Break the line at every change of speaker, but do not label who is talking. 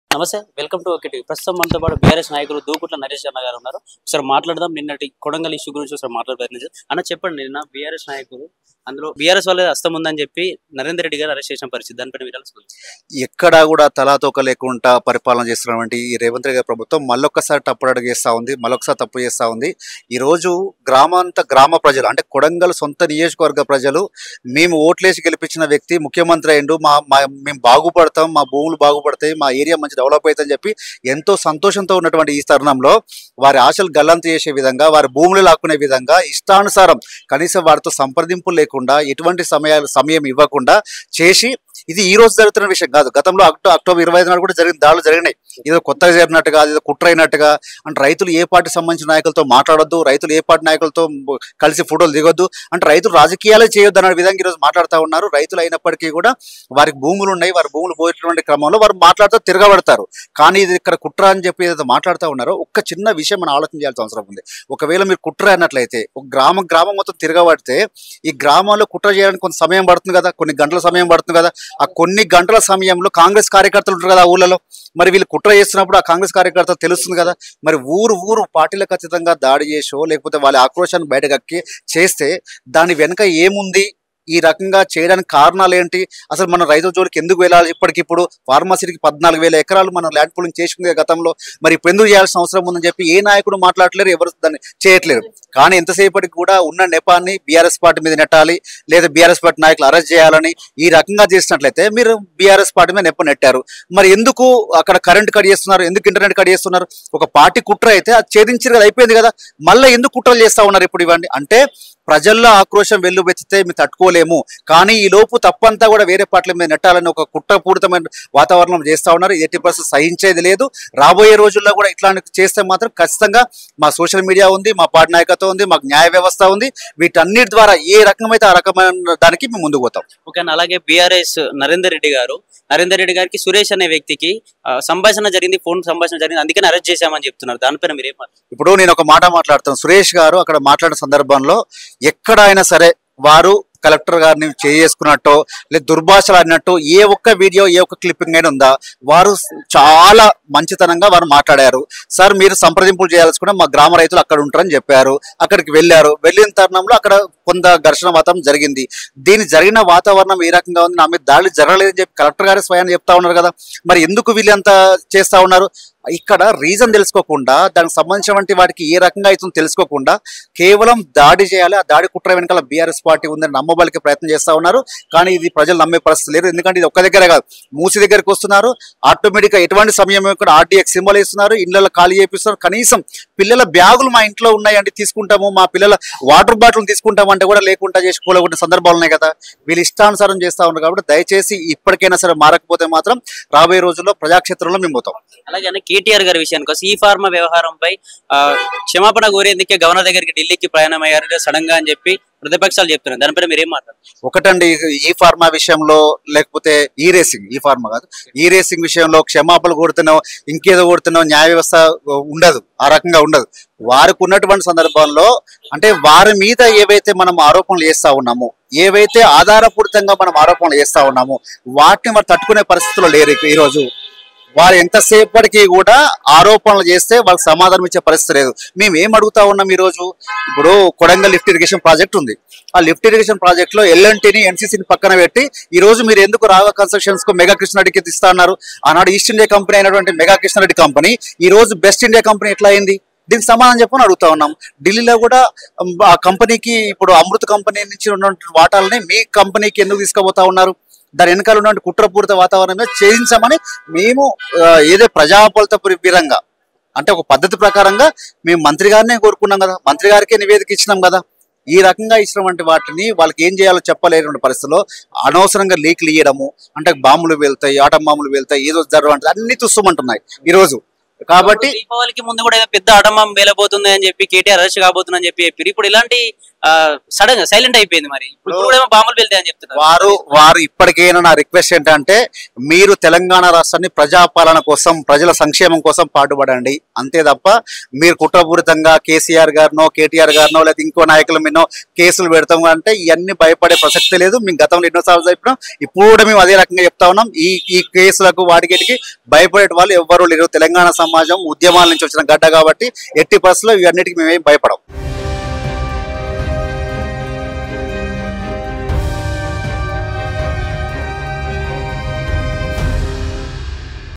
నమస్తే welcome to ఒకటి ప్రస్తుతం మనతో పాటు బీఆర్ఎస్ నాయకులు దూకుట్ల నరేష్ అన్న గారు ఉన్నారు ఒకసారి మాట్లాడదాం నిన్నటి కొడంగల్ ఇష్యూ గురించి ఒకసారి మాట్లాడబోతున్నారు అన్న చెప్పండి నిన్న బీఆర్ఎస్ నాయకులు అందులో బీఆర్ఎస్ వాళ్ళ హస్తం ఉందని చెప్పి నరేందర్ రెడ్డి గారు అరెస్ట్ చేసిన పరిస్థితి దానిపైన విరాలు
ఎక్కడా కూడా తలాతోక లేకుండా పరిపాలన చేస్తున్నటువంటి ఈ రేవంత్ రెడ్డి గారి ప్రభుత్వం మళ్ళొక్కసారి తప్పుడు అడుగు చేస్తూ ఉంది మళ్ళొకసారి తప్పు చేస్తూ ఉంది ఈరోజు గ్రామాంత గ్రామ ప్రజలు అంటే కొడంగల్ సొంత నియోజకవర్గ ప్రజలు మేము ఓట్లేసి గెలిపించిన వ్యక్తి ముఖ్యమంత్రి అయిండు మా మా మేము బాగుపడతాం మా భూములు బాగుపడతాయి మా ఏరియా మంచి డెవలప్ అవుతుందని చెప్పి ఎంతో సంతోషంతో ఉన్నటువంటి ఈ తరుణంలో వారి ఆశలు గల్లంత చేసే విధంగా వారి భూములు లాక్కునే విధంగా ఇష్టానుసారం కనీసం వారితో సంప్రదింపులు లేకుండా ఎటువంటి సమయాలు సమయం ఇవ్వకుండా చేసి ఇది ఈ రోజు జరుగుతున్న విషయం కాదు గతంలో అక్టో అక్టోబర్ ఇరవై ఐదు నాడు కూడా జరిగిన దాడులు జరిగినాయి ఏదో కొత్తగా జరిగినట్టుగా ఏదో కుట్ర అయినట్టుగా అంటే రైతులు ఏ పార్టీ సంబంధించిన నాయకులతో మాట్లాడొద్దు రైతులు ఏ పార్టీ నాయకులతో కలిసి ఫోటోలు దిగొద్దు అంటే రైతులు రాజకీయాలే చేయొద్దు అనే విధంగా ఈరోజు మాట్లాడుతూ ఉన్నారు రైతులు అయినప్పటికీ కూడా వారికి భూములు ఉన్నాయి వారి భూములు పోయేటువంటి క్రమంలో వారు మాట్లాడుతూ తిరగబడతారు కానీ ఇది ఇక్కడ కుట్ర అని చెప్పి ఏదైతే మాట్లాడుతూ ఉన్నారో ఒక్క చిన్న విషయం మనం ఆలోచన చేయాల్సిన అవసరం ఉంది ఒకవేళ మీరు కుట్ర అన్నట్లయితే ఒక గ్రామం గ్రామం మొత్తం తిరగబడితే ఈ గ్రామంలో కుట్ర చేయడానికి కొంత సమయం పడుతుంది కదా కొన్ని గంటల సమయం పడుతుంది కదా ఆ కొన్ని గంటల సమయంలో కాంగ్రెస్ కార్యకర్తలు ఉంటారు కదా ఆ ఊళ్ళలో మరి వీళ్ళు కుట్ర చేస్తున్నప్పుడు ఆ కాంగ్రెస్ కార్యకర్తలు తెలుస్తుంది కదా మరి ఊరు ఊరు పార్టీలకు ఖచ్చితంగా దాడి చేసో లేకపోతే వాళ్ళ ఆక్రోశాన్ని బయటకక్కి చేస్తే దాని వెనుక ఏముంది ఈ రకంగా చేయడానికి కారణాలు ఏంటి అసలు మన రైతుల జోలికి ఎందుకు వెళ్ళాలి ఇప్పటికిప్పుడు ఫార్మసీకి పద్నాలుగు వేల ఎకరాలు మనం ల్యాండ్ పూలింగ్ చేసింది గతంలో మరి ఇప్పుడు ఎందుకు చేయాల్సిన అవసరం ఉందని చెప్పి ఏ నాయకుడు మాట్లాడలేరు ఎవరు దాన్ని చేయట్లేరు కానీ ఎంతసేపటికి కూడా ఉన్న నెపాన్ని బీఆర్ఎస్ పార్టీ మీద నెట్టాలి లేదా బీఆర్ఎస్ పార్టీ నాయకులు అరెస్ట్ చేయాలని ఈ రకంగా చేసినట్లయితే మీరు బీఆర్ఎస్ పార్టీ మీద నెప్ప నెట్టారు మరి ఎందుకు అక్కడ కరెంట్ కట్ చేస్తున్నారు ఎందుకు ఇంటర్నెట్ కట్ చేస్తున్నారు ఒక పార్టీ కుట్ర అయితే అది ఛేదించారు కదా అయిపోయింది కదా మళ్ళీ ఎందుకు కుట్రలు చేస్తా ఉన్నారు ఇప్పుడు ఇవన్నీ అంటే ప్రజల్లో ఆక్రోశం వెల్లుబెత్తితే మేము తట్టుకోలేము కానీ ఈ లోపు తప్పంతా కూడా వేరే పార్టీల మీద నెట్టాలని ఒక కుట్రపూరితమైన వాతావరణం చేస్తా ఉన్నారు ఎట్టి పరిస్థితి సహించేది లేదు రాబోయే రోజుల్లో కూడా ఇట్లాంటి చేస్తే మాత్రం ఖచ్చితంగా మా సోషల్ మీడియా ఉంది మా పార్టీ నాయకత్వం ఉంది మాకు న్యాయ వ్యవస్థ ఉంది వీటన్నిటి ద్వారా ఏ రకమైతే ఆ రకమైన దానికి మేము ముందుకు పోతాం
ఓకే అన్న, అలాగే బీఆర్ఎస్ నరేందర్ రెడ్డి గారు నరేందర్ రెడ్డి గారికి సురేష్ అనే వ్యక్తికి ఆ, సంభాషణ జరిగింది ఫోన్ సంభాషణ జరిగింది అందుకని అరెస్ట్ చేశామని చెప్తున్నారు దానిపైన మీరు ఏం
ఇప్పుడు నేను ఒక మాట మాట్లాడుతాను సురేష్ గారు అక్కడ మాట్లాడిన సందర్భంలో ఎక్కడైనా సరే వారు కలెక్టర్ గారిని చేసుకున్నట్టు లేదా దుర్భాషలు ఆడినట్టు ఏ ఒక్క వీడియో ఏ ఒక్క క్లిప్పింగ్ అయినా ఉందా వారు చాలా మంచితనంగా వారు మాట్లాడారు సార్ మీరు సంప్రదింపులు చేయాల్సుకుంటే మా గ్రామ రైతులు అక్కడ ఉంటారని చెప్పారు అక్కడికి వెళ్ళారు వెళ్ళిన తరుణంలో అక్కడ కొంత ఘర్షణ వాతావరణం జరిగింది దీని జరిగిన వాతావరణం ఏ రకంగా ఉంది నా మీద దాడి జరగలేదని చెప్పి కలెక్టర్ గారి స్వయాన్ని చెప్తా ఉన్నారు కదా మరి ఎందుకు వీళ్ళంతా చేస్తా ఉన్నారు ఇక్కడ రీజన్ తెలుసుకోకుండా దానికి సంబంధించినటువంటి వాటికి ఏ రకంగా అవుతుందో తెలుసుకోకుండా కేవలం దాడి చేయాలి ఆ దాడి కుట్ర వెనకాల బీఆర్ఎస్ పార్టీ ఉందని నమ్మబలికి ప్రయత్నం చేస్తా ఉన్నారు కానీ ఇది ప్రజలు నమ్మే పరిస్థితి లేదు ఎందుకంటే ఇది ఒక్క దగ్గరే కాదు మూసి దగ్గరికి వస్తున్నారు ఆటోమేటిక్ గా ఎటువంటి సమయం కూడా ఆర్డీఎక్స్ సింబల్ ఇస్తున్నారు ఇళ్ళలో ఖాళీ చేపిస్తున్నారు కనీసం పిల్లల బ్యాగులు మా ఇంట్లో ఉన్నాయండి తీసుకుంటాము మా పిల్లల వాటర్ బాటిల్ తీసుకుంటాము అంటే కూడా లేకుండా చేసి కూలగొట్టిన సందర్భాలు ఉన్నాయి కదా వీళ్ళు ఇష్టానుసారం చేస్తా ఉన్నారు కాబట్టి దయచేసి ఇప్పటికైనా సరే మారకపోతే మాత్రం రాబోయే రోజుల్లో ప్రజాక్షేత్రంలో మేము పోతాం
అలాగే అన్న కేటీఆర్ గారి విషయానికి వస్తే ఈ ఫార్మా వ్యవహారంపై ఆ, క్షమాపణ కోరేందుకే గవర్నర్ దగ్గరికి ఢిల్లీకి ప్రయాణం అయ్యారు సడన్ గా అని చెప్పి ప్రతిపక్షాలు చెప్తున్నారు దానిపైన మీరు ఏం మాట్లాడారు
ఒకటండి ఈ ఫార్మా విషయంలో లేకపోతే ఈ రేసింగ్ ఈ ఫార్మా కాదు ఈ రేసింగ్ విషయంలో క్షమాపణలు కోరుతున్నావు ఇంకేదో కోరుతున్నావు న్యాయ వ్యవస్థ ఉండదు ఆ రకంగా ఉండదు వారికి ఉన్నటువంటి సందర్భంలో అంటే వారి మీద ఏవైతే మనం ఆరోపణలు చేస్తా ఉన్నామో ఏవైతే ఆధారపూరితంగా మనం ఆరోపణలు చేస్తా ఉన్నామో వాటిని మరి తట్టుకునే పరిస్థితుల్లో లేరు ఈ రోజు వారు ఎంతసేపటికి కూడా ఆరోపణలు చేస్తే వాళ్ళకి సమాధానం ఇచ్చే పరిస్థితి లేదు మేము ఏం అడుగుతా ఉన్నాం ఈ రోజు ఇప్పుడు కొడంగల్ లిఫ్ట్ ఇరిగేషన్ ప్రాజెక్ట్ ఉంది ఆ లిఫ్ట్ ఇరిగేషన్ ప్రాజెక్ట్ లో ఎల్ఎన్టీని ఎన్సీసీని పక్కన పెట్టి ఈ రోజు మీరు ఎందుకు రాఘవ కన్స్ట్రక్షన్స్ కు మెగా కృష్ణారెడ్డికి ఇస్తా అన్నారు ఆనాడు ఈస్ట్ ఇండియా కంపెనీ అయినటువంటి మెగా కృష్ణారెడ్డి కంపెనీ ఈ రోజు బెస్ట్ ఇండియా కంపెనీ ఎట్లా అయింది దీనికి సమాధానం చెప్పని అడుగుతా ఉన్నాం ఢిల్లీలో కూడా ఉమ్, ఆ కంపెనీకి ఇప్పుడు అమృత్ కంపెనీ నుంచి ఉన్నటువంటి వాటాలని మీ కంపెనీకి ఎందుకు తీసుకుపోతా ఉన్నారు దాని వెనకాల ఉన్నటువంటి కుట్రపూరిత వాతావరణంగా చేయించామని మేము ఆ, ఏదో ప్రజాపాలత విధంగా అంటే ఒక పద్ధతి ప్రకారంగా మేము మంత్రి గారినే కోరుకున్నాం కదా మంత్రి గారికే నివేదిక ఇచ్చినాం కదా ఈ రకంగా ఇచ్చినటువంటి వాటిని వాళ్ళకి ఏం చేయాలో చెప్పలేనటువంటి పరిస్థితుల్లో అనవసరంగా లీక్లు ఇయ్యడము అంటే బాంబులు వెళ్తాయి ఆటం బాంబులు వెళ్తాయి ఏదో జరగడం అన్ని తుస్సుమంటున్నాయి ఈ రోజు కాబట్టి
దీపావళికి ముందు కూడా ఏదో పెద్ద అడమం వేలబోతుంది అని చెప్పి కేటీఆర్ అరెస్ట్ కాబోతుందని చెప్పి చెప్పారు ఇప్పుడు ఇలాంటి సడన్ గా సైలెంట్ అయిపోయింది మరి ఇప్పుడు కూడా ఏమో బాంబులు వెళ్తాయని చెప్తున్నారు
వారు వారు ఇప్పటికైనా నా రిక్వెస్ట్ ఏంటంటే మీరు తెలంగాణ రాష్ట్రాన్ని ప్రజాపాలన కోసం ప్రజల సంక్షేమం కోసం పాటుపడండి అంతే తప్ప మీరు కుట్రపూరితంగా కేసీఆర్ గారినో కేటీఆర్ గారినో లేదా ఇంకో నాయకుల మీనో కేసులు పెడతాం అంటే ఇవన్నీ భయపడే ప్రసక్తి లేదు మేము గతంలో ఎన్నోసార్లు చెప్పినాం ఇప్పుడు కూడా మేము అదే రకంగా చెప్తా ఉన్నాం ఈ ఈ కేసులకు వాటికి భయపడే వాళ్ళు ఎవ్వరూ లేరు తెలంగాణ సమాజం ఉద్యమాల నుంచి వచ్చిన గడ్డ కాబట్టి ఎట్టి పరిస్థితుల్లో ఇవన్నిటికీ మేమేం భయపడం